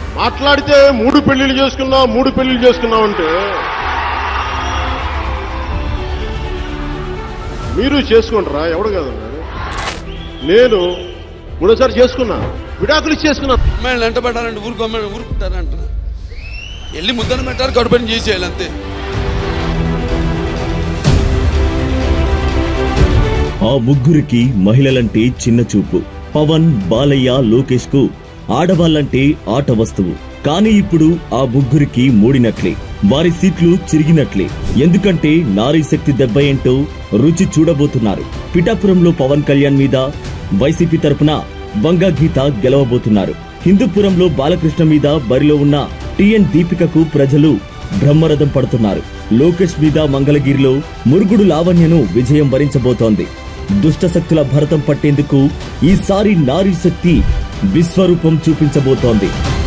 మాట్లాడితే మూడు పెళ్లిళ్ళు చేసుకున్నావు మూడు పెళ్లిళ్ళు చేసుకున్నావు అంటే మీరు చేసుకుంటారా ఎవడు కదన్నాడు నేను మూడోసారి చేసుకున్నా విడాకులు చేసుకున్నా అమ్మాయిలు వెంట పెట్టాలంటే ఊరుకు అమ్మాయిలు ఊరుకుంటారంట వెళ్ళి ముద్దను పెట్టాలి కడుపుని చేసేయాలి అంతే ఆ ముగ్గురికి మహిళలంటే చిన్న చూపు పవన్ బాలయ్య లోకేష్ కు ఆడవాళ్ళంటే ఆట వస్తువు కానీ ఇప్పుడు ఆ ముగ్గురికి మూడినట్లే వారి సీట్లు చిరిగినట్లే ఎందుకంటే నారీ శక్తి దెబ్బ ఏంటో రుచి చూడబోతున్నారు పిఠాపురంలో పవన్ కళ్యాణ్ మీద వైసీపీ తరపున వంగా గీత గెలవబోతున్నారు హిందూపురంలో బాలకృష్ణ మీద బరిలో ఉన్న టిఎన్ దీపికకు ప్రజలు బ్రహ్మరథం పడుతున్నారు లోకేష్ మీద మంగళగిరిలో మురుగుడు లావణ్యను విజయం వరించబోతోంది దుష్ట శక్తుల భరతం పట్టేందుకు ఈసారి నారీ శక్తి విశ్వరూపం చూపించబోతోంది